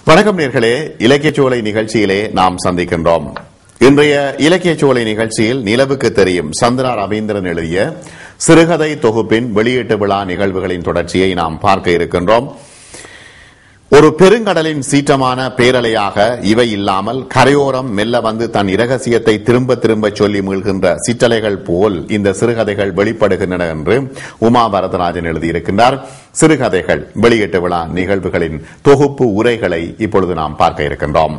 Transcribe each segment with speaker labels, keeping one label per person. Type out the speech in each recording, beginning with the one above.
Speaker 1: வணக்கம் நேர்களே இலக்கிய சோலை நிகழ்ச்சியிலே நாம் சந்திக்கின்றோம் இன்றைய இலக்கிய சோலை நிகழ்ச்சியில் நிலவுக்கு தெரியும் சந்திரா ரவீந்திரன் எழுதிய சிறுகதை தொகுப்பின் வெளியீட்டு விழா நிகழ்வுகளின் தொடர்ச்சியை நாம் பார்க்க இருக்கின்றோம் ஒரு பெருங்கடலின் சீற்றமான பேரலையாக இவை இல்லாமல் கரையோரம் மெல்ல வந்து தன் இரகசியத்தை திரும்ப திரும்ப சொல்லி மீள்கின்ற சிற்றலைகள் போல் இந்த சிறுகதைகள் வெளிப்படுகின்றன என்று உமா வரதராஜன் எழுதியிருக்கின்றார் சிறுகதைகள் வெளியீட்டு விழா நிகழ்வுகளின் தொகுப்பு உரைகளை இப்பொழுது நாம் பார்க்க இருக்கின்றோம்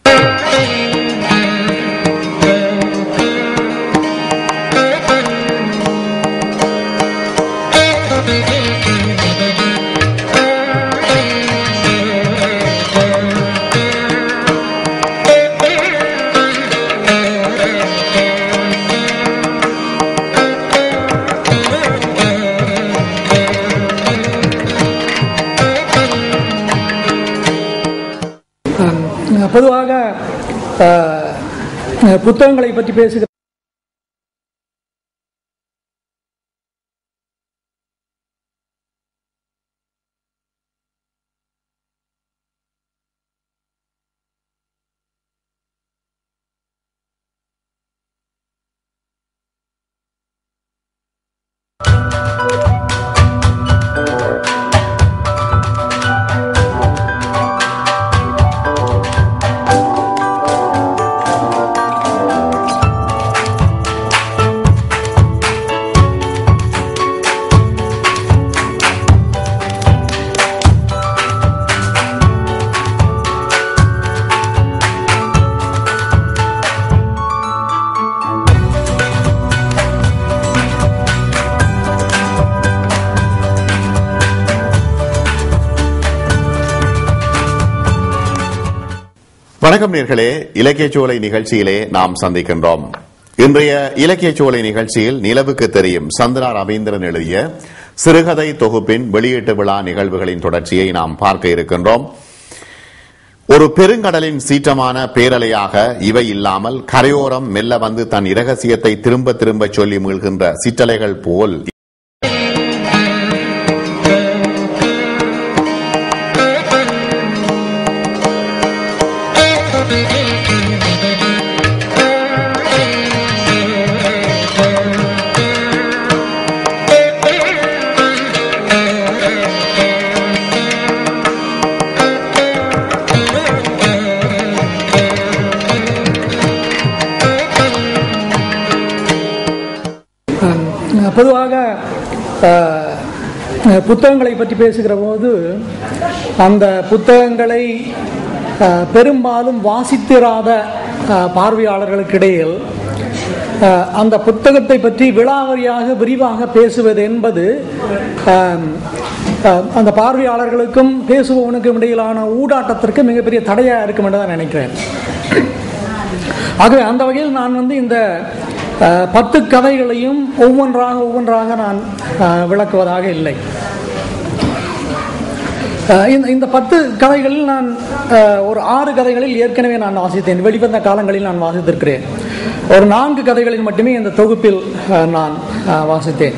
Speaker 2: அஹ் பொதுவாக அஹ், புத்தகங்களை பற்றி பேசுகிற
Speaker 1: வணக்கம் நேர்களே இலக்கிய சோலை நிகழ்ச்சியிலே நாம் சந்திக்கின்றோம் இன்றைய இலக்கிய சோலை நிகழ்ச்சியில் நிலவுக்கு தெரியும் சந்திரா ரவீந்திரன் எழுதிய சிறுகதை தொகுப்பின் வெளியீட்டு விழா நிகழ்வுகளின் தொடர்ச்சியை நாம் பார்க்க இருக்கின்றோம் ஒரு பெருங்கடலின் சீற்றமான பேரலையாக இவை இல்லாமல் கரையோரம் மெல்ல வந்து தன் இரகசியத்தை திரும்ப திரும்ப சொல்லி மீள்கின்ற சிற்றலைகள் போல்
Speaker 2: அஹ், பொதுவாக அஹ், புத்தகங்களை பற்றி பேசுகிற போது அந்த புத்தகங்களை அஹ், பெரும்பாலும் வாசித்திராத அஹ், பார்வையாளர்களுக்கு இடையில் அஹ், அந்த புத்தகத்தை பற்றி விழாவரியாக விரிவாக பேசுவது என்பது அஹ், அஹ், அந்த பார்வையாளர்களுக்கும் பேசுபவனுக்கும் இடையிலான ஊடாட்டத்திற்கு மிகப்பெரிய தடையாக இருக்கும் என்று தான் நினைக்கிறேன் ஆகவே அந்த வகையில் நான் வந்து இந்த அஹ், பத்து கதைகளையும் ஒவ்வொன்றாக ஒவ்வொன்றாக நான் அஹ், விளக்குவதாக இல்லை அஹ், இந்த இந்த பத்து கதைகளில் நான் அஹ், ஒரு ஆறு கதைகளில் ஏற்கனவே நான் வாசித்தேன் வெளிவந்த காலங்களில் நான் வாசித்திருக்கிறேன் ஒரு நான்கு கதைகளில் மட்டுமே இந்த தொகுப்பில் அஹ், நான் அஹ், வாசித்தேன்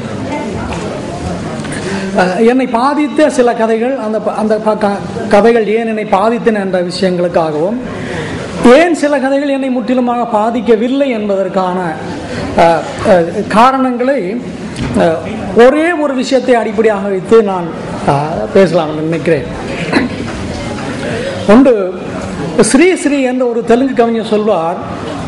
Speaker 2: அஹ், என்னை பாதித்த சில கதைகள் அந்த ப- அந்த ப- க- கதைகள் ஏன் என்னை பாதித்தன என்ற விஷயங்களுக்காகவும் ஏன் சில கதைகள் என்னை முற்றிலுமாக பாதிக்கவில்லை என்பதற்கான அஹ், அஹ், காரணங்களை அஹ், ஒரே ஒரு விஷயத்தை அடிப்படையாக வைத்து நான் அஹ், பேசலாம் என்று நினைக்கிறேன் ஒன்று ஸ்ரீ ஸ்ரீ என்ற ஒரு தெலுங்கு கவிஞர் சொல்வார்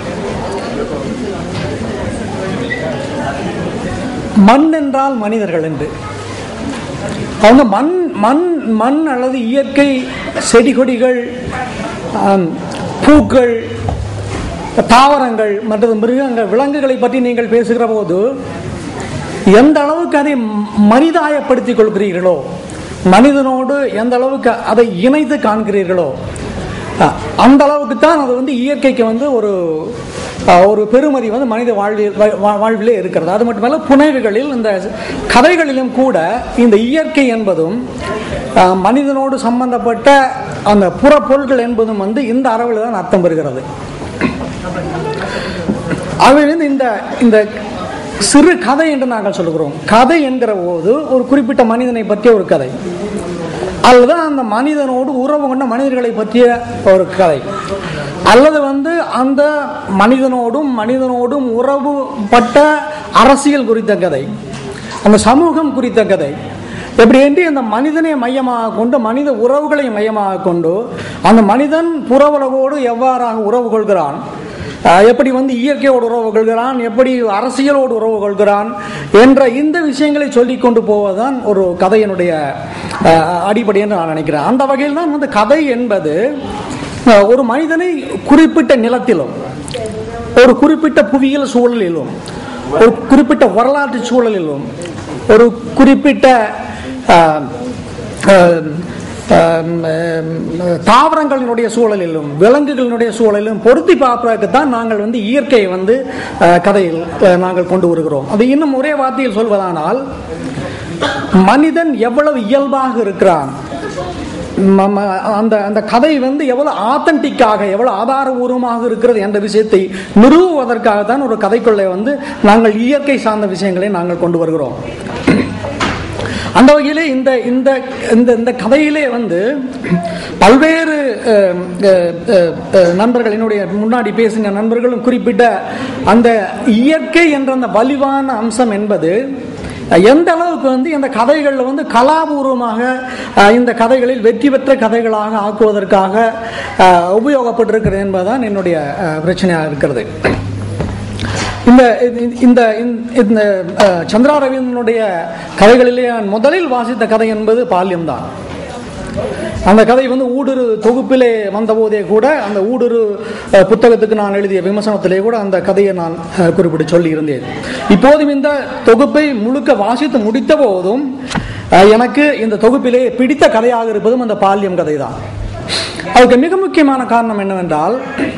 Speaker 2: மண் என்றால் மனிதர்கள் என்று அவங்க மண் மண் மண் அல்லது இயற்கை செடி கொடிகள் ஆம், பூக்கள் தாவரங்கள் மற்றது மிருகங்கள் விலங்குகளை பற்றி நீங்கள் பேசுகிற போது எந்த அளவுக்கு அதை மனிதாயப்படுத்திக் கொள்கிறீர்களோ மனிதனோடு எந்த அளவுக்கு அதை இணைத்து காண்கிறீர்களோ அஹ், அந்த அளவுக்கு தான் அது வந்து இயற்கைக்கு வந்து ஒரு அஹ், ஒரு பெருமதி வந்து மனித வாழ்வில் வா- வாழ்விலே இருக்கிறது அது மட்டுமல்ல புனைவுகளில் இந்த கதைகளிலும் கூட இந்த இயற்கை என்பதும் அஹ், மனிதனோடு சம்பந்தப்பட்ட அந்த புறப்பொருள்கள் என்பதும் வந்து இந்த அளவில் தான் அர்த்தம் பெறுகிறது ஆகவே வந்து இந்த இந்த சிறு கதை என்று நாங்கள் சொல்லுகிறோம் கதை என்கிற போது ஒரு குறிப்பிட்ட மனிதனை பற்றிய ஒரு கதை அல்லது அந்த மனிதனோடு உறவு கொண்ட மனிதர்களை பற்றிய ஒரு கதை அல்லது வந்து அந்த மனிதனோடும் மனிதனோடும் உறவுபட்ட அரசியல் குறித்த கதை அந்த சமூகம் குறித்த கதை எப்படி என்று இந்த மனிதனை மையமாக கொண்டு மனித உறவுகளை மையமாக கொண்டு அந்த மனிதன் புறவுலகோடு எவ்வாறாக உறவு கொள்கிறான் அஹ் எப்படி வந்து இயற்கையோடு உறவு கொள்கிறான் எப்படி அரசியலோடு உறவு கொள்கிறான் என்ற இந்த விஷயங்களை சொல்லிக் கொண்டு போவதுதான் ஒரு கதையினுடைய அஹ், அடிப்படை என்று நான் நினைக்கிறேன் அந்த வகையில் தான் வந்து கதை என்பது அஹ், ஒரு மனிதனை குறிப்பிட்ட நிலத்திலும் ஒரு குறிப்பிட்ட புவியியல் சூழலிலும் ஒரு குறிப்பிட்ட வரலாற்று சூழலிலும் ஒரு குறிப்பிட்ட ஆஹ், ஆஹ், ஆஹ், தாவரங்களினுடைய சூழலிலும் விலங்குகளினுடைய சூழலிலும் பொருத்தி பார்ப்பதற்கு தான் நாங்கள் வந்து இயற்கையை வந்து ஆஹ், கதையில் ஆஹ், நாங்கள் கொண்டு வருகிறோம் அது இன்னும் ஒரே வார்த்தையில் சொல்வதானால் மனிதன் எவ்வளவு இயல்பாக இருக்கிறான் ம- ம- அந்த அந்த கதை வந்து எவ்வளவு ஆத்தன்டிக்காக எவ்வளவு ஆதாரபூர்வமாக இருக்கிறது என்ற விஷயத்தை நிறுவுவதற்காக தான் ஒரு கதைக்குள்ளே வந்து நாங்கள் இயற்கை சார்ந்த விஷயங்களை நாங்கள் கொண்டு வருகிறோம் அந்த வகையிலே இந்த இந்த இந்த இந்த கதையிலே வந்து பல்வேறு அஹ், அஹ், அஹ், அஹ், நண்பர்கள் என்னுடைய முன்னாடி பேசின நண்பர்களும் குறிப்பிட்ட அந்த இயற்கை என்ற அந்த வலிவான அம்சம் என்பது எந்த அளவுக்கு வந்து இந்த கதைகளில் வந்து கலாபூர்வமாக அஹ், இந்த கதைகளில் வெற்றி பெற்ற கதைகளாக ஆக்குவதற்காக அஹ், உபயோகப்பட்டிருக்கிறது என்பதுதான் என்னுடைய அஹ், பிரச்சனையாக இருக்கிறது இந்த இந்த- இந்த இந்த அஹ், சந்திரா ரவீந்திரனுடைய கதைகளிலே நான் முதலில் வாசித்த கதை என்பது பால்யம்தான் அந்த கதை வந்து ஊடுரு தொகுப்பிலே வந்தபோதே கூட அந்த ஊடுரு அஹ், புத்தகத்துக்கு நான் எழுதிய விமர்சனத்திலே கூட அந்த கதையை நான் அஹ், குறிப்பிட்டு சொல்லி இருந்தேன் இப்போதும் இந்த தொகுப்பை முழுக்க வாசித்து முடித்த போதும் அஹ், எனக்கு இந்த தொகுப்பிலே பிடித்த கதையாக இருப்பதும் அந்த பால்யம் கதை தான் அதுக்கு மிக முக்கியமான காரணம் என்னவென்றால்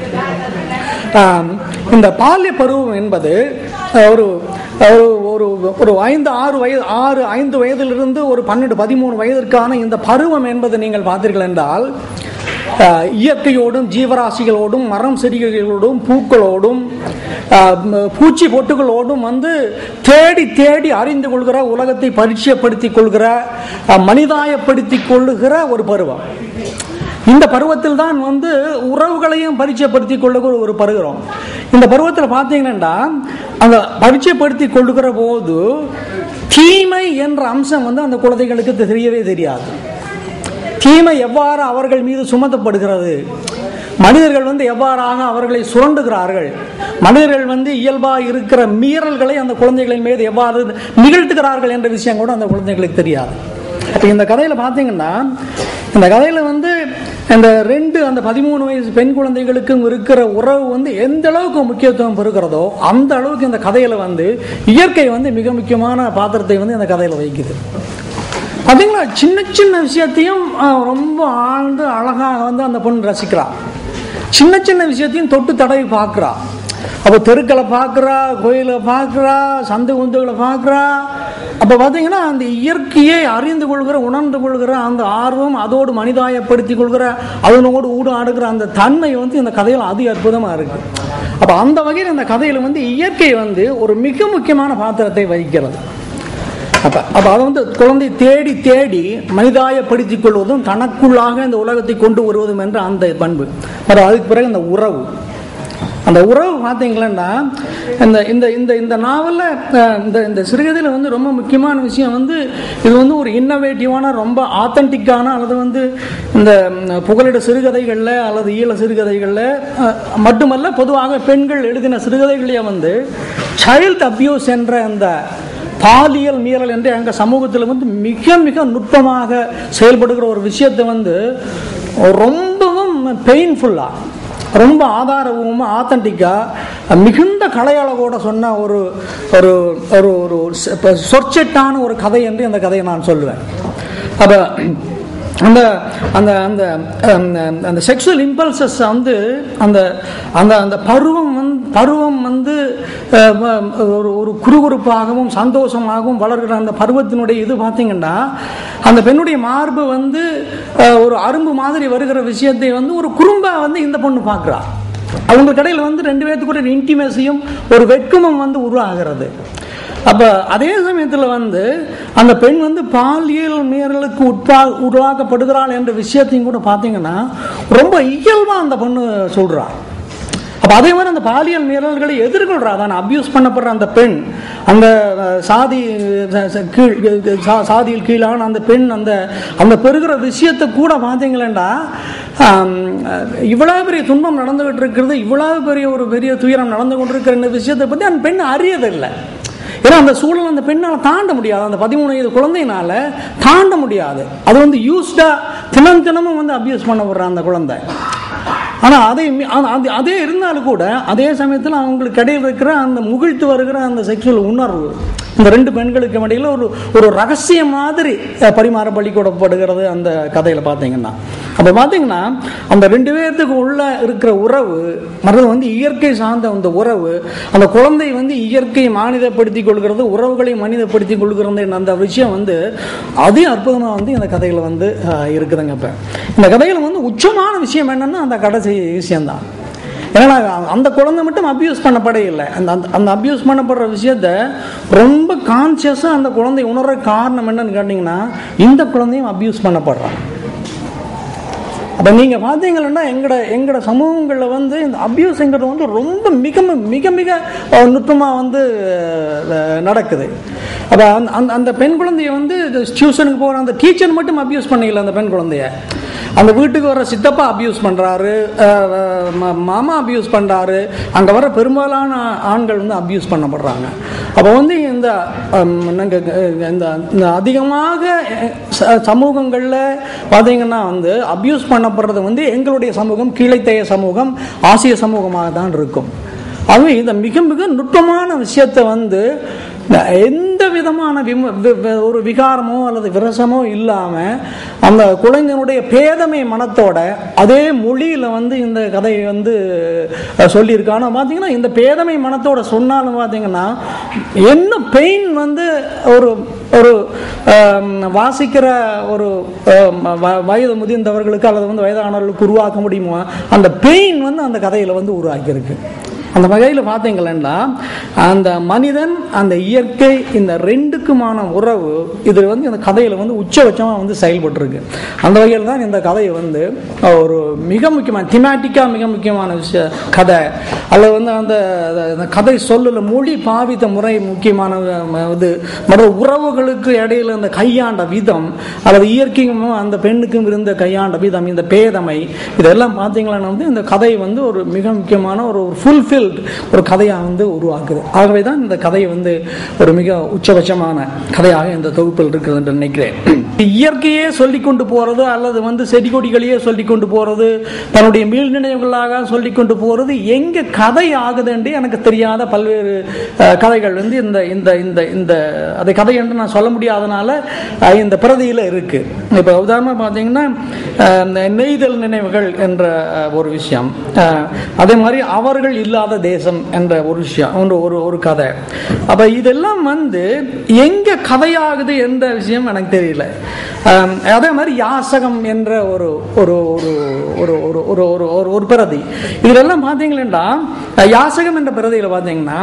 Speaker 2: ஆம், இந்த பால்ய பருவம் என்பது அஹ், ஒரு ஒரு ஒரு ஒரு ஐந்து ஆறு வயது ஆறு ஐந்து வயதிலிருந்து ஒரு பன்னெண்டு பதிமூணு வயதிற்கான இந்த பருவம் என்பது நீங்கள் பார்த்தீர்கள் என்றால் அஹ், இயற்கையோடும் ஜீவராசிகளோடும் மரம் செடிகளோடும் பூக்களோடும் அஹ், ம- பூச்சி பொட்டுகளோடும் வந்து தேடி தேடி அறிந்து கொள்கிற உலகத்தை பரிச்சயப்படுத்திக் கொள்கிற அஹ், மனிதாயப்படுத்திக் கொள்ளுகிற ஒரு பருவம் இந்த பருவத்தில் தான் வந்து உறவுகளையும் பரிச்சயப்படுத்திக் கொள்ளுகிற ஒரு பருகிறோம் இந்த பருவத்தில் பார்த்தீங்கன்னா அந்த பரிச்சயப்படுத்தி கொள்ளுகிற போது தீமை என்ற அம்சம் வந்து அந்த குழந்தைகளுக்கு தெரியவே தெரியாது தீமை எவ்வாறு அவர்கள் மீது சுமத்தப்படுகிறது மனிதர்கள் வந்து எவ்வாறாக அவர்களை சுரண்டுகிறார்கள் மனிதர்கள் வந்து இயல்பாக இருக்கிற மீறல்களை அந்த குழந்தைகளின் மீது எவ்வாறு நிகழ்த்துகிறார்கள் என்ற விஷயம் கூட அந்த குழந்தைகளுக்கு தெரியாது அப்போ இந்த கதையில் பார்த்தீங்கன்னா இந்த கதையில் வந்து இந்த ரெண்டு அந்த பதிமூணு வயசு பெண் குழந்தைகளுக்கும் இருக்கிற உறவு வந்து எந்த அளவுக்கு முக்கியத்துவம் பெறுகிறதோ அந்த அளவுக்கு இந்த கதையில் வந்து இயற்கை வந்து மிக முக்கியமான பாத்திரத்தை வந்து இந்த கதையில் வைக்குது பார்த்தீங்களா சின்ன சின்ன விஷயத்தையும் அஹ், ரொம்ப ஆழ்ந்து அழகாக வந்து அந்த பொண்ணு ரசிக்கிறா சின்ன சின்ன விஷயத்தையும் தொட்டு தடவி பார்க்குறா அப்போ தெருக்களை பார்க்குறா கோயிலை பார்க்குறா சந்து குந்துகளை பார்க்குறா அப்போ பார்த்தீங்கன்னா அந்த இயற்கையை அறிந்து கொள்கிற உணர்ந்து கொள்கிற அந்த ஆர்வம் அதோடு மனிதாயப்படுத்தி கொள்கிற அதனோடு ஊடு ஆடுகிற அந்த தன்மை வந்து இந்த கதையில் அதி அற்புதமாக இருக்குது அப்போ அந்த வகையில் இந்த கதையில் வந்து இயற்கை வந்து ஒரு மிக முக்கியமான பாத்திரத்தை வகிக்கிறது அப்ப அப்ப அதை வந்து குழந்தை தேடி தேடி மனிதாயப்படுத்திக் கொள்வதும் தனக்குள்ளாக இந்த உலகத்தை கொண்டு வருவதும் என்ற அந்த பண்பு அப்புறம் அதுக்கு பிறகு இந்த உறவு அந்த உறவு பார்த்தீங்களா இந்த இந்த இந்த இந்த நாவலில் இந்த இந்த சிறுகதையில் வந்து ரொம்ப முக்கியமான விஷயம் வந்து இது வந்து ஒரு இன்னோவேட்டிவான ரொம்ப ஆத்தன்டிக்கான அல்லது வந்து இந்த ம், புகலிட சிறுகதைகளில் அல்லது ஈழ சிறுகதைகளில் அஹ், மட்டுமல்ல பொதுவாக பெண்கள் எழுதின சிறுகதைகளையே வந்து சைல்ட் அபியூஸ் என்ற அந்த பாலியல் மீறல் என்று எங்கள் சமூகத்தில் வந்து மிக மிக நுட்பமாக செயல்படுகிற ஒரு விஷயத்தை வந்து ரொம்பவும் பெயின்ஃபுல்லாக ரொம்ப ஆதாரபூர்வமாக ஆத்தன்டிக்காக மிகுந்த கலையழகோட சொன்ன ஒரு ஒரு ஒரு ஒரு சொ- இப்ப சொற்செட்டான ஒரு கதை என்று அந்த கதையை நான் சொல்லுவேன் அப்போ அந்த அந்த அந்த அந்த- அந்த செக்ஷுவல் இம்பல்சஸ் வந்து அந்த அந்த அந்த பருவம் வந்து பருவம் வந்து அஹ், வ- ஒரு ஒரு குறுகுறுப்பாகவும் சந்தோஷமாகவும் வளர்கிற அந்த பருவத்தினுடைய இது பார்த்தீங்கன்னா அந்த பெண்ணுடைய மார்பு வந்து அஹ், ஒரு அரும்பு மாதிரி வருகிற விஷயத்தை வந்து ஒரு குறும்பா வந்து இந்த பொண்ணு பார்க்குறா அவங்க கடையில் வந்து ரெண்டு பேர்த்துக்கு ஒரு இன்டிமேசியும் ஒரு வெட்கமும் வந்து உருவாகிறது அப்ப அதே சமயத்துல வந்து அந்த பெண் வந்து பாலியல் மீறலுக்கு உட்பா உருவாக்கப்படுகிறாள் என்ற விஷயத்தையும் கூட பார்த்தீங்கன்னா ரொம்ப இயல்பா அந்த பொண்ணு சொல்றா அப்ப அதே மாதிரி அந்த பாலியல் மீறல்களை எதிர்கொள்றா தான் அபியூஸ் பண்ணப்படுற அந்த பெண் அந்த அஹ், சாதி ச- ச- கீழ் சா- சாதியில் கீழான அந்த பெண் அந்த அந்த பெறுகிற விஷயத்தை கூட பார்த்தீங்களேண்டா ஆம், இவ்வளவு பெரிய துன்பம் நடந்துகிட்டு இருக்கிறது இவ்வளவு பெரிய ஒரு பெரிய துயரம் நடந்து கொண்டிருக்கிற இந்த விஷயத்தை பத்தி அந்த பெண் அறியதில்லை ஏன்னா அந்த சூழல் அந்த பெண்ணால் தாண்ட முடியாது அந்த பதிமூணு வயது குழந்தையினால தாண்ட முடியாது அது வந்து யூஸ்டா தினம் தினமும் வந்து அபியூஸ் பண்ண விடுற அந்த குழந்தை ஆனா அதே மி- ஆனா அது அதே இருந்தாலும் கூட அதே சமயத்தில் அவங்களுக்கு இடையில் இருக்கிற அந்த முகிழ்த்து வருகிற அந்த செக்ஷுவல் உணர்வு இந்த ரெண்டு பெண்களுக்கு இடையில ஒரு ஒரு ரகசிய மாதிரி அஹ், பரிமாற பள்ளிக்கூடப்படுகிறது அந்த கதையில பார்த்தீங்கன்னா அப்ப பார்த்தீங்கன்னா அந்த ரெண்டு பேர்த்துக்கு உள்ள இருக்கிற உறவு மற்றது வந்து இயற்கை சார்ந்த அந்த உறவு அந்த குழந்தை வந்து இயற்கை மானிதப்படுத்திக் கொள்கிறது உறவுகளை மனிதப்படுத்தி கொள்கிறது என்ற அந்த விஷயம் வந்து அதே அற்புதமா வந்து இந்த கதையில வந்து அஹ், இருக்குதுங்க இப்ப இந்த கதையில வந்து உச்சமான விஷயம் என்னன்னா அந்த கடைசி விஷயம்தான் ஏன்னா அந்த குழந்தை மட்டும் அபியூஸ் பண்ணப்படே இல்லை அந்த அந்த- அந்த அபியூஸ் பண்ணப்படுற விஷயத்த ரொம்ப கான்சியஸாக அந்த குழந்தை உணர்ற காரணம் என்னன்னு கேட்டிங்கன்னா இந்த குழந்தையும் அபியூஸ் பண்ணப்படுறான் அப்போ நீங்கள் பார்த்தீங்கன்னா எங்களோட எங்களோட சமூகங்களில் வந்து இந்த அபியூஸுங்கிறது வந்து ரொம்ப மிக மிக மிக அஹ், நுட்பமா வந்து அஹ், நடக்குது அப்போ அந்த அந்த- அந்த பெண் குழந்தைய வந்து டியூஷனுக்கு போகிற அந்த டீச்சர் மட்டும் அபியூஸ் பண்ணல அந்த பெண் குழந்தைய அந்த வீட்டுக்கு வர சித்தப்பா அபியூஸ் பண்ணுறாரு மாமா அபியூஸ் பண்ணுறாரு அங்கே வர பெரும்பாலான ஆண்கள் வந்து அபியூஸ் பண்ணப்படுறாங்க அப்போ வந்து இந்த ஹம், நாங்க, அஹ், இந்த இந்த அதிகமாக அஹ், ச- சமூகங்களில் பார்த்தீங்கன்னா வந்து அபியூஸ் பண்ணப்படுறது வந்து எங்களுடைய சமூகம் கீழைத்தைய சமூகம் ஆசிய சமூகமாக தான் இருக்கும் ஆகவே இந்த மிக மிக நுட்பமான விஷயத்தை வந்து எந்த விதமான விம- வி- வி- ஒரு விகாரமோ அல்லது விரசமோ இல்லாம அந்த குழந்தையினுடைய பேதமை மனத்தோட அதே மொழியில வந்து இந்த கதையை வந்து அஹ், சொல்லியிருக்கு ஆனா பாத்தீங்கன்னா இந்த பேதமை மனத்தோட சொன்னாலும் பாத்தீங்கன்னா என்ன பெயின் வந்து ஒரு ஒரு ஆம், வாசிக்கிற ஒரு ஆம், வ- வயது முதிர்ந்தவர்களுக்கு அல்லது வந்து வயதானவர்களுக்கு உருவாக்க முடியுமோ அந்த பெயின் வந்து அந்த கதையில வந்து உருவாக்கியிருக்கு அந்த வகையில் பார்த்தீங்களா அந்த மனிதன் அந்த இயற்கை இந்த ரெண்டுக்குமான உறவு இது வந்து இந்த கதையில் வந்து உச்சபட்சமாக வந்து செயல்பட்டுருக்கு அந்த வகையில் தான் இந்த கதை வந்து ஒரு மிக முக்கியமான திமேட்டிக்காக மிக முக்கியமான விஷய கதை அதில் வந்து அந்த அந்த கதை சொல்லுல மொழி பாவித்த முறை முக்கியமான அஹ், இது மற்ற உறவுகளுக்கு இடையில அந்த கையாண்ட விதம் அல்லது இயற்கையும் அந்த பெண்ணுக்கும் இருந்த கையாண்ட விதம் இந்த பேதமை இதெல்லாம் பார்த்தீங்களா வந்து இந்த கதை வந்து ஒரு மிக முக்கியமான ஒரு ஃபுல்ஃபில்ட் ஒரு கதையாக வந்து உருவாக்குது ஆகவே தான் இந்த கதை வந்து ஒரு மிக உச்சபட்சமான கதையாக இந்த தொகுப்பில் இருக்கிறது என்று நினைக்கிறேன் இயற்கையே சொல்லி கொண்டு போறது அல்லது வந்து செடி கொடிகளையே சொல்லி கொண்டு போறது தன்னுடைய மீள் நினைவுகளாக சொல்லி கொண்டு போறது எங்க கதை ஆகுது என்று எனக்கு தெரியாத பல்வேறு அஹ், கதைகள் வந்து இந்த இந்த இந்த இந்த அதை கதை என்று நான் சொல்ல முடியாதனால அஹ், இந்த பிரதியில இருக்கு இப்போ உதாரணமா பார்த்தீங்கன்னா அஹ், இந்த நெய்தல் நினைவுகள் என்ற அஹ், ஒரு விஷயம் அஹ், அதே மாதிரி அவர்கள் இல்லாத தேசம் என்ற ஒரு விஷயம் ஒரு ஒரு ஒரு கதை அப்ப இதெல்லாம் வந்து எங்க கதையாகுது என்ற விஷயம் எனக்கு தெரியல அஹ், அதே மாதிரி யாசகம் என்ற ஒரு ஒரு ஒரு ஒரு ஒரு ஒரு ஒரு ஒரு ஒரு பிரதி இதெல்லாம் பார்த்தீங்களா யாசகம் என்ற பிரதியில் பார்த்தீங்கன்னா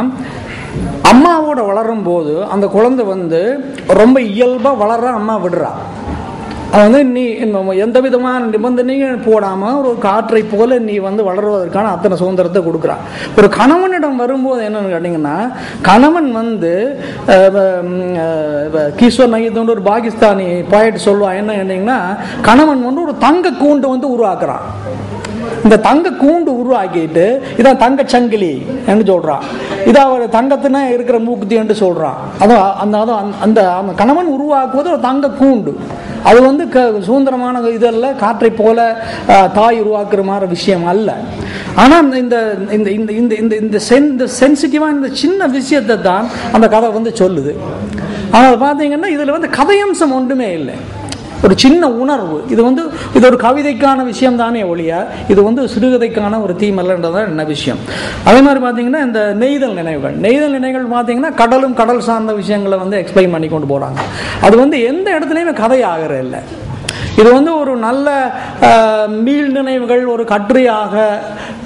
Speaker 2: அம்மாவோட வளரும் போது அந்த குழந்தை வந்து ரொம்ப இயல்பா வளர அம்மா விடுறா அது வந்து நீ இன்னும் எந்த விதமான நிபந்தனையும் போடாம ஒரு காற்றை போல நீ வந்து வளருவதற்கான அத்தனை சுதந்திரத்தை கொடுக்குறா ஒரு கணவனிடம் வரும்போது என்னன்னு கேட்டிங்கன்னா கணவன் வந்து அஹ், உம், அஹ், கிஷோர் நகிதோண்டு ஒரு பாகிஸ்தானி பாயிண்ட் சொல்லுவான் என்ன கேட்டிங்கன்னா கணவன் வந்து ஒரு தங்க கூண்டு வந்து உருவாக்குறான் இந்த தங்க கூண்டு உருவாக்கிட்டு இதான் தங்க சங்கிலி என்று சொல்றான் இதை அவர் தங்கத்தின இருக்கிற மூக்குத்தி என்று சொல்றான் அதான் அந்த அதான் அந்த- அந்த அந்த கணவன் உருவாக்குவது ஒரு தங்க கூண்டு அது வந்து க சுதந்திரமான இதல்ல காற்றை போல அஹ், தாய் உருவாக்குற மாதிரி விஷயம் அல்ல ஆனா இந்த இந்த இந்த இந்த இந்த இந்த இந்த சென் இந்த சென்சிட்டிவான இந்த சின்ன விஷயத்தை தான் அந்த கதை வந்து சொல்லுது ஆனால் பார்த்தீங்கன்னா இதுல வந்து கதையம்சம் ஒன்றுமே இல்லை ஒரு சின்ன உணர்வு இது வந்து இது ஒரு கவிதைக்கான விஷயம் தானே ஒழிய இது வந்து சிறுகதைக்கான ஒரு தீம் அல்லன்றதான் என்ன விஷயம் அதே மாதிரி பார்த்தீங்கன்னா இந்த நெய்தல் நினைவுகள் நெய்தல் நினைவுகள் பார்த்தீங்கன்னா கடலும் கடல் சார்ந்த விஷயங்களை வந்து எக்ஸ்பிளைன் பண்ணி கொண்டு போறாங்க அது வந்து எந்த இடத்துலையுமே கதை ஆகிற இல்லை இது வந்து ஒரு நல்ல அஹ், மீள் நினைவுகள் ஒரு கட்டுரையாக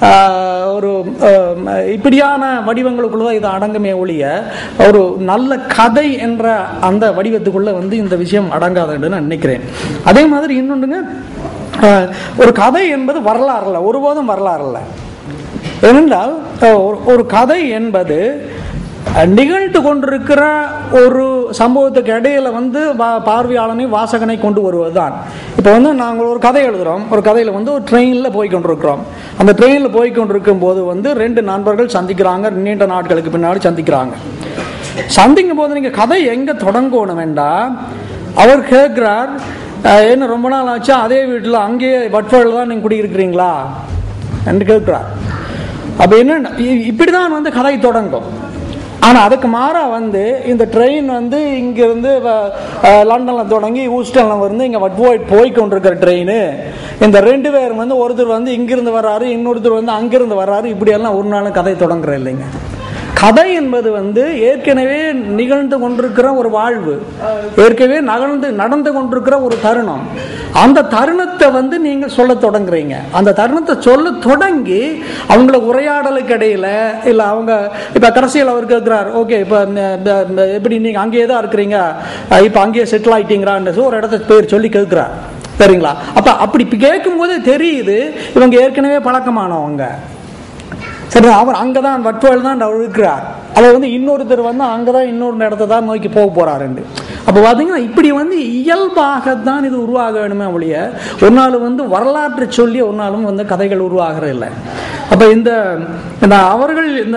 Speaker 2: ஆஹ், ஒரு ஆஹ், இப்படியான வடிவங்களுக்குள்ள தான் இது அடங்குமே ஒழிய ஒரு நல்ல கதை என்ற அந்த வடிவத்துக்குள்ள வந்து இந்த விஷயம் அடங்காதுன்னு நான் நினைக்கிறேன் அதே மாதிரி இன்னொன்றுங்க ஆஹ், ஒரு கதை என்பது வரலாறு இல்லை ஒருபோதும் வரலாறு இல்லை ஏனென்றால் அஹ், ஒரு- ஒரு கதை என்பது அஹ், நிகழ்ந்து கொண்டிருக்கிற ஒரு சம்பவத்துக்கு இடையில வந்து வா- பார்வையாளனை வாசகனை கொண்டு வருவதுதான் இப்போ வந்து நாங்கள் ஒரு கதை எழுதுறோம் ஒரு கதையில வந்து ஒரு ட்ரெயினில் போய் கொண்டிருக்கிறோம் அந்த ட்ரெயினில் போய் கொண்டிருக்கும் போது வந்து ரெண்டு நண்பர்கள் சந்திக்கிறாங்க நீண்ட நாட்களுக்கு பின்னாடி சந்திக்கிறாங்க சந்திக்கும் போது நீங்க கதை எங்க தொடங்கணும் வேண்டாம் அவர் கேட்கிறார் "அஹ், என்ன ரொம்ப நாள் ஆச்சா அதே வீட்டில் அங்கேயே வட்பாடில் தான் நீங்கள் குடியிருக்கிறீங்களா என்று கேட்கிறார் அப்ப என்ன இப்படிதான் வந்து கதை தொடங்கும் ஆனா அதுக்கு மாறா வந்து இந்த ட்ரெயின் வந்து இங்கிருந்து வ- அஹ், லண்டன்ல தொடங்கி ஹூஸ்டன்ல வந்து இங்க வட்வோய்ட் போய் கொண்டிருக்கிற ட்ரெயின் இந்த ரெண்டு பேர் வந்து ஒருத்தர் வந்து இங்கிருந்து வர்றாரு இன்னொருத்தர் வந்து அங்கிருந்து வர்றாரு இப்படி எல்லாம் ஒரு நாளும் கதை தொடங்குற இல்லைங்க கதை என்பது வந்து ஏற்கனவே நிகழ்ந்து கொண்டிருக்கிற ஒரு வாழ்வு ஏற்கனவே நகர்ந்து நடந்து கொண்டிருக்கிற ஒரு தருணம் அந்த தருணத்தை வந்து நீங்க சொல்ல தொடங்குறீங்க அந்த தருணத்தை சொல்ல தொடங்கி அவங்கள உரையாடலுக்கு இடையில இல்ல அவங்க இப்ப கடைசியில் அவர் கேட்கிறார் ஓகே இப்ப இந்த- இந்த- இந்த எப்படி நீங்க அங்கேயே தான் இருக்கிறீங்க அஹ் இப்ப அங்கேயே செட்டில் ஆயிட்டீங்களான்னு ஒரு இடத்துக்கு பேர் சொல்லி கேட்கிறார் சரிங்களா அப்ப அப்படி கேட்கும் போதே தெரியுது இவங்க ஏற்கனவே பழக்கமானவங்க சரி அவர் அங்கதான் வட்பால் தான் அவர் இருக்கிறார் அதை வந்து இன்னொருத்தர் வந்து அங்கதான் இன்னொரு இடத்தை தான் நோக்கி போக போறாருண்டு அப்போ பார்த்தீங்கன்னா இப்படி வந்து இயல்பாகத்தான் இது உருவாக வேணுமே ஒழிய ஒரு நாள் வந்து வரலாற்றை சொல்லி ஒரு நாளும் வந்து கதைகள் உருவாகிற இல்லை அப்போ இந்த இந்த அவர்கள் இந்த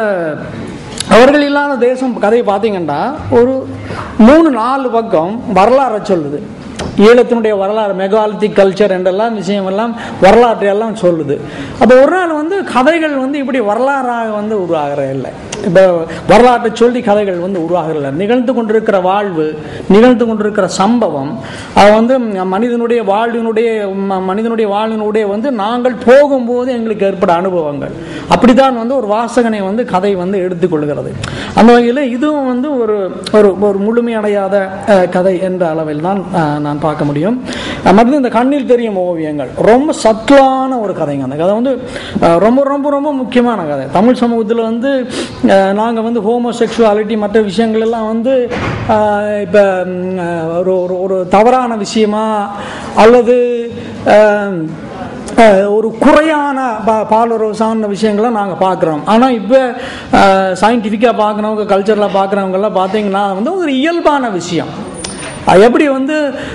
Speaker 2: அவர்கள் இல்லாத தேசம் கதையை பார்த்தீங்கன்னா ஒரு மூணு நாலு பக்கம் வரலாறை சொல்லுது ஈழத்தினுடைய வரலாறு மெகாலித்திக் கல்ச்சர் என்றெல்லாம் விஷயம் எல்லாம் வரலாற்றை எல்லாம் சொல்லுது அப்போ ஒரு நாள் வந்து கதைகள் வந்து இப்படி வரலாறாக வந்து உருவாகிற இல்லை இப்போ வரலாற்றை சொல்லி கதைகள் வந்து உருவாகல நிகழ்ந்து கொண்டிருக்கிற வாழ்வு நிகழ்ந்து கொண்டிருக்கிற சம்பவம் அது வந்து மனிதனுடைய வாழ்வினுடைய ம- மனிதனுடைய வாழ்வினுடைய வந்து நாங்கள் போகும்போது எங்களுக்கு ஏற்பட அனுபவங்கள் அப்படித்தான் வந்து ஒரு வாசகனை வந்து கதை வந்து எடுத்துக்கொள்கிறது அந்த வகையில் இதுவும் வந்து ஒரு ஒரு ஒரு முழுமையடையாத அஹ், கதை என்ற அளவில் தான் அஹ், நான் பார்க்க முடியும் அஹ், மற்றது இந்த கண்ணில் தெரியும் ஓவியங்கள் ரொம்ப சத்லான ஒரு கதைங்க அந்த கதை வந்து அஹ், ரொம்ப ரொம்ப ரொம்ப முக்கியமான கதை தமிழ் சமூகத்தில் வந்து நாங்கள் வந்து ஹோமோசெக்சுவாலிட்டி மற்ற விஷயங்கள் எல்லாம் வந்து இப்போ ஒரு ஒரு ஒரு தவறான விஷயமா அல்லது அஹ், அஹ், ஒரு குறையான பா பாலுறவு சார்ந்த விஷயங்களை நாங்கள் பார்க்குறோம் ஆனால் இப்போ சயின்டிஃபிக்காக பார்க்குறவங்க கல்ச்சரில் பார்க்குறவங்கெல்லாம் பார்த்தீங்கன்னா வந்து ஒரு இயல்பான விஷயம் அது எப்படி வந்து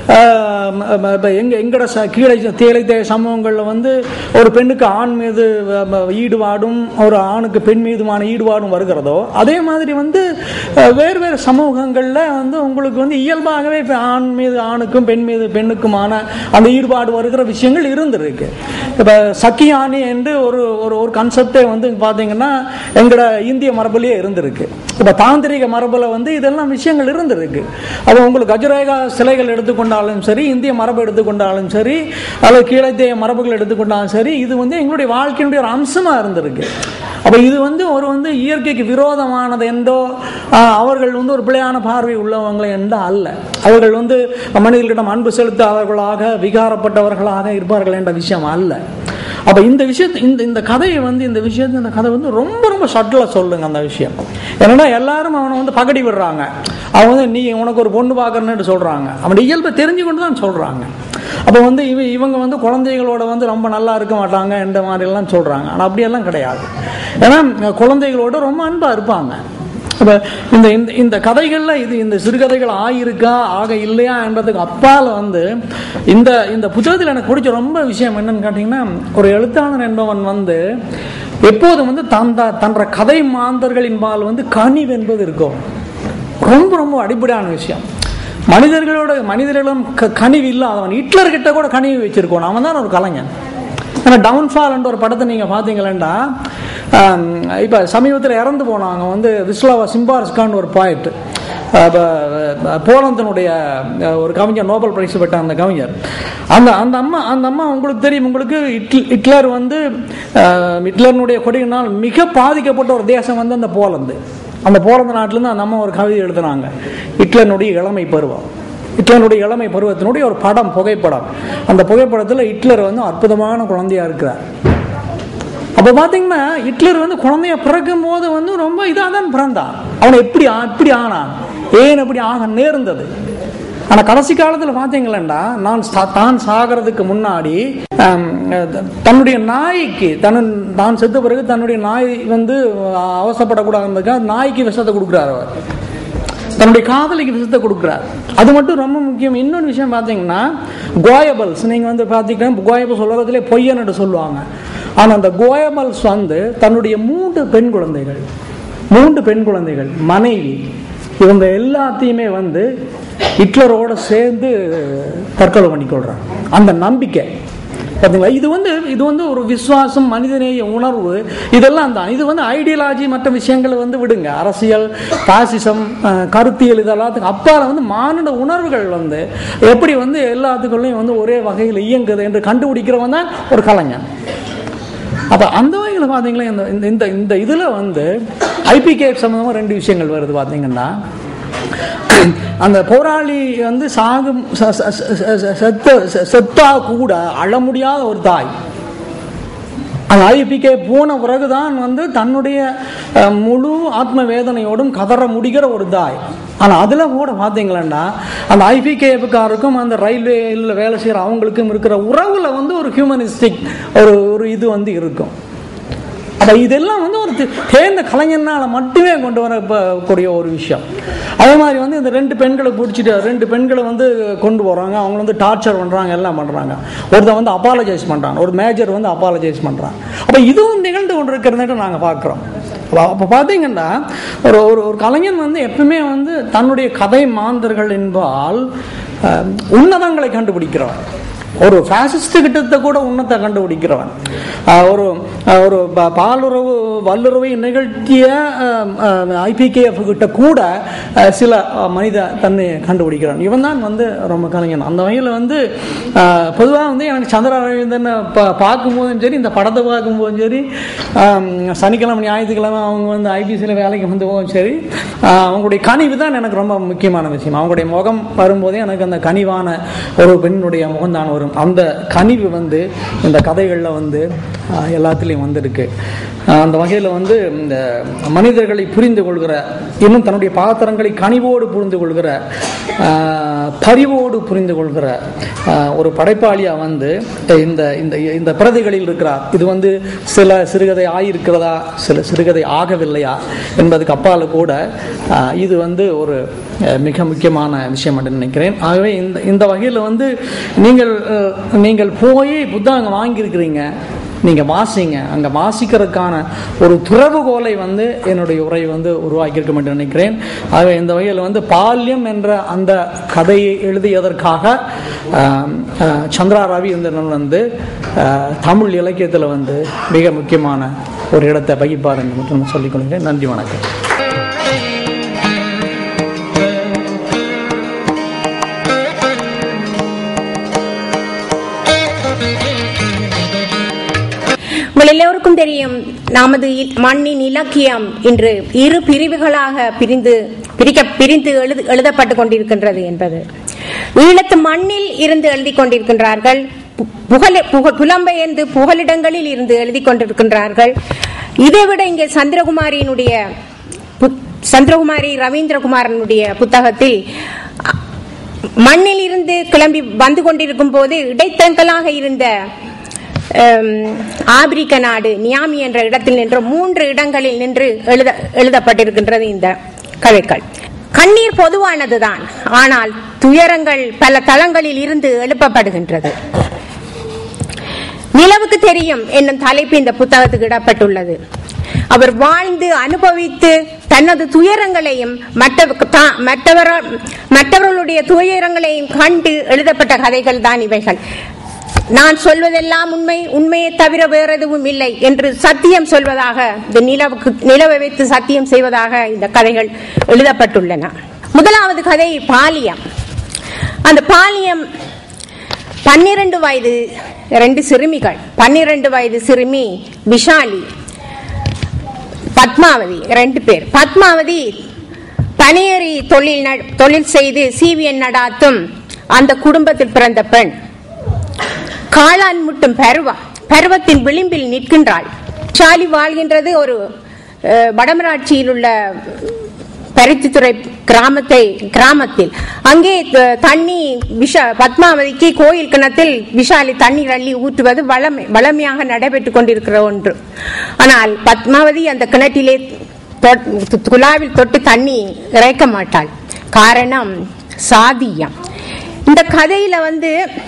Speaker 2: ஆஹ், ம- ம- இப்ப எங்க எங்கட ச- கீழே தேலை தேய சமூகங்களில் வந்து ஒரு பெண்ணுக்கு ஆண் மீது வ- ம- ஈடுபாடும் ஒரு ஆணுக்கு பெண் மீதுமான ஈடுபாடும் வருகிறதோ அதே மாதிரி வந்து அஹ், வேறு வேறு சமூகங்களில் வந்து உங்களுக்கு வந்து இயல்பாகவே இப்ப ஆண் மீது ஆணுக்கும் பெண் மீது பெண்ணுக்குமான அந்த ஈடுபாடு வருகிற விஷயங்கள் இருந்திருக்கு இப்போ சக்கியானி என்று ஒரு ஒரு ஒரு கன்செப்டே வந்து பார்த்தீங்கன்னா எங்கட இந்திய மரபுலயே இருந்திருக்கு இப்போ தாந்திரிக மரபுல வந்து இதெல்லாம் விஷயங்கள் இருந்திருக்கு அது உங்களுக்கு கஜுரேகா சிலைகள் எடுத்துக்கொண்டாலும் சரி இந்திய மரபு எடுத்துக்கொண்டாலும் சரி அல்லது கீழத்திய மரபுகள் எடுத்துக்கொண்டாலும் சரி இது வந்து எங்களுடைய வாழ்க்கையினுடைய ஒரு அம்சமா இருந்திருக்கு அப்ப இது வந்து ஒரு வந்து இயற்கைக்கு விரோதமானது என்றோ ஆஹ், அவர்கள் வந்து ஒரு பிழையான பார்வை உள்ளவங்களை என்றோ அல்ல அவர்கள் வந்து மனிதர்களிடம் அன்பு செலுத்தாதவர்களாக விகாரப்பட்டவர்களாக இருப்பார்கள் என்ற விஷயம் அல்ல அப்ப இந்த விஷயத்தை இந்த இந்த கதையை வந்து இந்த விஷயத்தை இந்த கதை வந்து ரொம்ப ரொம்ப சட்டிலாக சொல்லுங்க அந்த விஷயம் ஏன்னா எல்லாரும் அவனை வந்து பகடி விடுறாங்க அவன் வந்து நீ உனக்கு ஒரு பொண்ணு பார்க்கறன்னு சொல்றாங்க அவன் இயல்பை தெரிஞ்சு கொண்டு தான் சொல்றாங்க அப்போ வந்து இவ இவங்க வந்து குழந்தைகளோட வந்து ரொம்ப நல்லா இருக்க மாட்டாங்க இந்த மாதிரி எல்லாம் சொல்றாங்க ஆனால் அப்படியெல்லாம் கிடையாது ஏன்னா குழந்தைகளோட ரொம்ப அன்பா இருப்பாங்க அப்ப இந்த இந்த இந்த கதைகள்ல இது இந்த சிறுகதைகள் ஆயிருக்கா ஆக இல்லையா என்றதுக்கு அப்பால வந்து இந்த இந்த புத்தகத்தில் எனக்கு பிடிச்ச ரொம்ப விஷயம் என்னன்னு கேட்டிங்கன்னா ஒரு எழுத்தாளர் என்பவன் வந்து எப்போதும் வந்து தந்த தன்ற கதை மாந்தர்களின்பால் வந்து கனிவு என்பது இருக்கும் ரொம்ப ரொம்ப அடிப்படையான விஷயம் மனிதர்களோட மனிதர்களும் க- கனிவு இல்லாதவன் ஹிட்லர் கிட்ட கூட கனிவு வச்சிருக்கோம் அவன் தான் ஒரு கலைஞன் ஏன்னா டவுன்ஃபால் ஒரு படத்தை நீங்கள் பார்த்தீங்களேண்டா இப்போ சமீபத்தில் இறந்து போனாங்க வந்து விஸ்லாவா சிம்பார்ஸ்கான் ஒரு பாயிண்ட் போலந்தினுடைய அஹ், ஒரு கவிஞர் நோபல் பிரைஸ் பெற்ற அந்த கவிஞர் அந்த அந்த அம்மா அந்த அம்மா உங்களுக்கு தெரியும் உங்களுக்கு ஹிட்ல- ஹிட்லர் வந்து அஹ், ஹிட்லரினுடைய கொடியினால் மிக பாதிக்கப்பட்ட ஒரு தேசம் வந்து அந்த போலந்து அந்த போலந்து நாட்டிலேருந்து அந்த அம்மா ஒரு கவிதை எழுதுனாங்க ஹிட்லருடைய இளமை பருவம் ஹிட்லருடைய இளமை பருவத்தினுடைய ஒரு படம் புகைப்படம் அந்த புகைப்படத்தில் ஹிட்லர் வந்து அற்புதமான குழந்தையா இருக்கிறார் அப்ப அப்ப பாத்தீங்கன்னா ஹிட்லர் வந்து குழந்தைய பிறக்கும் போது வந்து ரொம்ப இதா தான் பிறந்தான் அவனை எப்படி ஆ- எப்படி ஆனான் ஏன் எப்படி ஆக நேர்ந்தது ஆனா கடைசி காலத்துல பாத்தீங்களா நான் சா- தான் சாகிறதுக்கு முன்னாடி ஆம், த- தன்னுடைய நாய்க்கு தன் தான் செத்த பிறகு தன்னுடைய நாய் வந்து அவசப்படக்கூடாதுக்காக நாய்க்கு விஷத்தை கொடுக்குறாரு அவர் தன்னுடைய காதலிக்கு விஷத்தை கொடுக்குறார் அது மட்டும் ரொம்ப முக்கியம் இன்னொரு விஷயம் பார்த்தீங்கன்னா கோயபல்ஸ் நீங்கள் வந்து பார்த்தீங்கன்னா கோயபல்ஸ் சொல்கிறதுலே பொய்யன்னு சொல்லுவாங்க ஆனால் அந்த கோயபல்ஸ் வந்து தன்னுடைய மூன்று பெண் குழந்தைகள் மூன்று பெண் குழந்தைகள் மனைவி இவங்க எல்லாத்தையுமே வந்து ஹிட்லரோட சேர்ந்து தற்கொலை பண்ணிக்கொள்றாங்க அந்த நம்பிக்கை பார்த்தீங்களா இது வந்து இது வந்து ஒரு விசுவாசம் மனிதநேய உணர்வு இதெல்லாம் தான் இது வந்து ஐடியாலஜி மற்ற விஷயங்களை வந்து விடுங்க அரசியல் பாசிசம் அஹ், கருத்தியல் இதெல்லாத்துக்கும் அப்பால வந்து மானுட உணர்வுகள் வந்து எப்படி வந்து எல்லாத்துக்குள்ளேயும் வந்து ஒரே வகையில் இயங்குது என்று கண்டுபிடிக்கிறவன் தான் ஒரு கலைஞன் அப்ப அந்த வகையில் பார்த்தீங்களா இந்த இந்த- இந்த இந்த இதுல வந்து ஐபிகே சம்பந்தமா ரெண்டு விஷயங்கள் வருது பார்த்தீங்கன்னா அந்த போராளி வந்து சாகும் ச- ச- ச- ச- செத்த செ- செத்தா கூட அழ முடியாத ஒரு தாய் அந்த ஐபிகே போன பிறகுதான் வந்து தன்னுடைய அஹ், முழு ஆத்ம வேதனையோடும் கதற முடிகிற ஒரு தாய் ஆனா அதுல கூட பாத்தீங்களா அந்த ஐபிகேவுக்காருக்கும் அந்த ரயில்வேல வேலை செய்யற அவங்களுக்கும் இருக்கிற உறவுல வந்து ஒரு ஹியூமனிஸ்டிக் ஒரு ஒரு இது வந்து இருக்கும் அப்ப இதெல்லாம் வந்து ஒரு தி- தேர்ந்த கலைஞனால மட்டுமே கொண்டு வரக்கூடிய ஒரு விஷயம் அதே மாதிரி வந்து இந்த ரெண்டு பெண்களை பிடிச்சிட்டு ரெண்டு பெண்களை வந்து கொண்டு போறாங்க அவங்க வந்து டார்ச்சர் பண்றாங்க எல்லாம் பண்றாங்க ஒருத்தன் வந்து அப்பாலஜைஸ் பண்றான் ஒரு மேஜர் வந்து அப்பாலஜைஸ் பண்றான் அப்ப இதுவும் நிகழ்ந்து கொண்டு இருக்கிறதுட்டு நாங்க பார்க்கிறோம் அப்ப- அப்ப பாத்தீங்கன்னா ஒரு ஒரு ஒரு கலைஞன் வந்து எப்பவுமே வந்து தன்னுடைய கதை மாந்தர்கள் என்பால் அஹ், உன்னதங்களை கண்டுபிடிக்கிறவன் ஒரு பாசிஸ்ட் கிட்டத்தை கூட உன்னத்தை கண்டுபிடிக்கிறவன் ஆஹ் ஒரு ஆஹ் ஒரு ப- பாலுறவு வல்லுறவை நிகழ்த்திய ஐபிகேஎஃப் கிட்ட கூட ஆஹ் சில ஆஹ் மனித தன்னை கண்டுபிடிக்கிறான் இவன் தான் வந்து ரொம்ப கலைஞன் அந்த வகையில் வந்து பொதுவாக வந்து எனக்கு சந்திர அரவிந்தனை பா பார்க்கும்போதும் சரி இந்த படத்தை பார்க்கும்போதும் சரி ஆம், சனிக்கிழமை ஞாயிற்றுக்கிழமை அவங்க வந்து ஐபிசியில் வேலைக்கு வந்து போகும் சரி ஆஹ் அவங்களுடைய கனிவு தான் எனக்கு ரொம்ப முக்கியமான விஷயம் அவங்களுடைய முகம் வரும்போதே எனக்கு அந்த கனிவான ஒரு பெண்ணுடைய முகம் தான் வரும் அந்த கனிவு வந்து இந்த கதைகளில் வந்து ஆஹ் எல்லாத்துலேயும் வந்திருக்கு ஆஹ் அந்த வகையில் வந்து இந்த மனிதர்களை புரிந்து கொள்கிற இன்னும் தன்னுடைய பாத்திரங்களை கனிவோடு புரிந்து கொள்கிற ஆஹ் பரிவோடு புரிந்து கொள்கிற ஆஹ் ஒரு படைப்பாளியாக வந்து இந்த இந்த இந்த பிரதிகளில் இருக்கிறார் இது வந்து சில சிறுகதை ஆகியிருக்கிறதா சில சிறுகதை ஆகவில்லையா என்பதுக்கு அப்பால கூட ஆஹ் இது வந்து ஒரு அஹ், மிக முக்கியமான விஷயம் என்று நினைக்கிறேன் ஆகவே இந்த இந்த வகையில் வந்து நீங்கள் அஹ், நீங்கள் போய் புத்தகம் வாங்கியிருக்கிறீங்க நீங்கள் வாசிங்க அங்கே வாசிக்கிறதுக்கான ஒரு துறவுகோலை வந்து என்னுடைய உரை வந்து உருவாக்கியிருக்க என்று நினைக்கிறேன் ஆகவே இந்த வகையில் வந்து பால்யம் என்ற அந்த கதையை எழுதியதற்காக ஆம், ஆஹ், சந்திரா ரவிந்திரன் வந்து ஆஹ், தமிழ் இலக்கியத்தில் வந்து மிக முக்கியமான ஒரு இடத்தை வகிப்பார் என்று மட்டும் நான் சொல்லிக் கொள்கிறேன் நன்றி வணக்கம்
Speaker 3: உங்கள் எல்லோருக்கும் தெரியும் நமது இ- மண்ணின் இலக்கியம் இன்று இரு பிரிவுகளாக பிரிந்து பிரிக்க பிரிந்து எழுது எழுதப்பட்டு கொண்டிருக்கின்றது என்பது ஈழத்து மண்ணில் இருந்து எழுதி கொண்டிருக்கின்றார்கள் பு- புகழ் புக- புலம்பெயர்ந்து புகலிடங்களில் இருந்து எழுதி கொண்டிருக்கின்றார்கள் இதைவிட இங்கே சந்திரகுமாரியினுடைய புத்- சந்திரகுமாரி ரவீந்திரகுமாரனுடைய புத்தகத்தில் அ- மண்ணில் இருந்து கிளம்பி வந்து கொண்டிருக்கும் போது இடைத்தங்கலாக இருந்த ஹம், ஆப்பிரிக்க நாடு நியாமி என்ற இடத்தில் நின்று மூன்று இடங்களில் நின்று எழுத எழுதப்பட்டிருக்கின்றது இந்த கதைகள் கண்ணீர் பொதுவானதுதான் ஆனால் துயரங்கள் பல தளங்களில் இருந்து எழுப்பப்படுகின்றது நிலவுக்கு தெரியும் என்னும் தலைப்பு இந்த புத்தகத்துக்கு இடப்பட்டுள்ளது அவர் வாழ்ந்து அனுபவித்து தனது துயரங்களையும் மற்ற தா- மற்றவர- மற்றவர்களுடைய துயரங்களையும் கண்டு எழுதப்பட்ட கதைகள் தான் இவைகள் நான் சொல்வதெல்லாம் உண்மை உண்மையை தவிர வேற எதுவும் இல்லை என்று சத்தியம் சொல்வதாக இந்த நிலவுக்கு நிலவை வைத்து சத்தியம் செய்வதாக இந்த கதைகள் எழுதப்பட்டுள்ளன முதலாவது கதை பாலியம் அந்த பாலியம் பன்னிரண்டு வயது ரெண்டு சிறுமிகள் பன்னிரண்டு வயது சிறுமி விஷாலி பத்மாவதி ரெண்டு பேர் பத்மாவதி பனியேறி தொழில் ந- தொழில் செய்து சிவிஎன் நடாத்தும் அந்த குடும்பத்தில் பிறந்த பெண் காளான் முட்டும் பருவம் பருவத்தின் விளிம்பில் நிற்கின்றாள் ஷாலி வாழ்கின்றது ஒரு அஹ், வடமராட்சியில் உள்ள பருத்தித்துறை கிராமத்தை கிராமத்தில் அங்கே த- தண்ணி விஷா பத்மாவதிக்கு கோயில் கிணத்தில் விஷாலி தண்ணீர் அள்ளி ஊற்றுவது வளமை வளமையாக நடைபெற்றுக் கொண்டிருக்கிற ஒன்று ஆனால் பத்மாவதி அந்த கிணற்றிலே தொ- குழாவில் தொட்டு தண்ணி இறைக்க மாட்டாள் காரணம் சாதியம் இந்த கதையில வந்து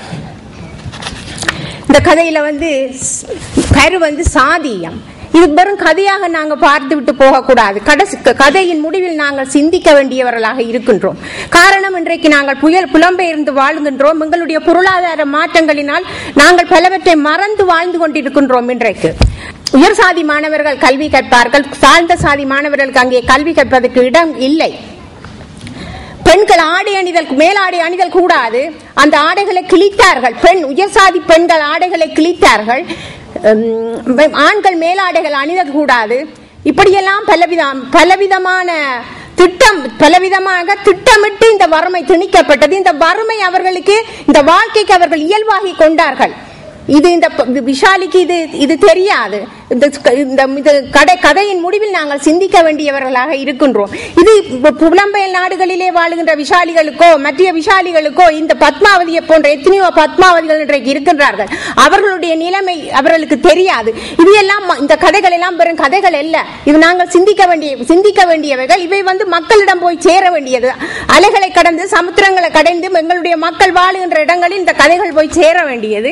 Speaker 3: இந்த கதையில வந்து ஸ்- கரு வந்து சாதியம் இது வெறும் கதையாக நாங்க பார்த்து விட்டு போகக்கூடாது கடைசி க- கதையின் முடிவில் நாங்கள் சிந்திக்க வேண்டியவர்களாக இருக்கின்றோம் காரணம் இன்றைக்கு நாங்கள் புயல் புலம்பெயர்ந்து வாழ்கின்றோம் எங்களுடைய பொருளாதார மாற்றங்களினால் நாங்கள் பலவற்றை மறந்து வாழ்ந்து கொண்டிருக்கின்றோம் இன்றைக்கு உயர் சாதி மாணவர்கள் கல்வி கற்பார்கள் தாழ்ந்த சாதி மாணவர்களுக்கு அங்கே கல்வி கற்பதற்கு இடம் இல்லை பெண்கள் ஆடை அணிதல் மேலாடை அணிதல் கூடாது அந்த ஆடைகளை கிழித்தார்கள் பெண் உயர்சாதி பெண்கள் ஆடைகளை கிழித்தார்கள் உம், ஆண்கள் மேலாடைகள் அணிதல் கூடாது இப்படியெல்லாம் பலவிதம் பலவிதமான திட்டம் பலவிதமாக திட்டமிட்டு இந்த வறுமை திணிக்கப்பட்டது இந்த வறுமை அவர்களுக்கு இந்த வாழ்க்கைக்கு அவர்கள் இயல்பாகி கொண்டார்கள் இது இந்த ப- விஷாலிக்கு இது இது தெரியாது இந்த இந்த இது கடை கதையின் முடிவில் நாங்கள் சிந்திக்க வேண்டியவர்களாக இருக்கின்றோம் இது பு- புலம்பெயர் நாடுகளிலே வாழுகின்ற விஷாலிகளுக்கோ மற்ற விஷாலிகளுக்கோ இந்த பத்மாவதியை போன்ற எத்தனையோ பத்மாவதிகள் இன்றைக்கு இருக்கின்றார்கள் அவர்களுடைய நிலைமை அவர்களுக்கு தெரியாது இது எல்லாம் ம- இந்த கதைகள் எல்லாம் வெறும் கதைகள் அல்ல இது நாங்கள் சிந்திக்க வேண்டிய சிந்திக்க வேண்டியவைகள் இவை வந்து மக்களிடம் போய் சேர வேண்டியது அலைகளை கடந்து சமுத்திரங்களை கடந்து எங்களுடைய மக்கள் வாழுகின்ற இடங்களில் இந்த கதைகள் போய் சேர வேண்டியது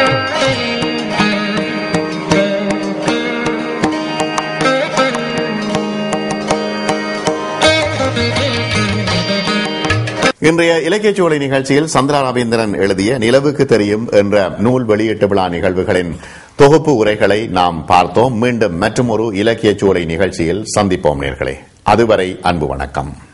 Speaker 1: இன்றைய இலக்கியச்சோலை நிகழ்ச்சியில் சந்திரா ரவீந்திரன் எழுதிய நிலவுக்கு தெரியும் என்ற நூல் வெளியீட்டு விழா நிகழ்வுகளின் தொகுப்பு உரைகளை நாம் பார்த்தோம் மீண்டும் மற்றொரு இலக்கியச்சோலை நிகழ்ச்சியில் சந்திப்போம் நேர்களே அதுவரை அன்பு வணக்கம்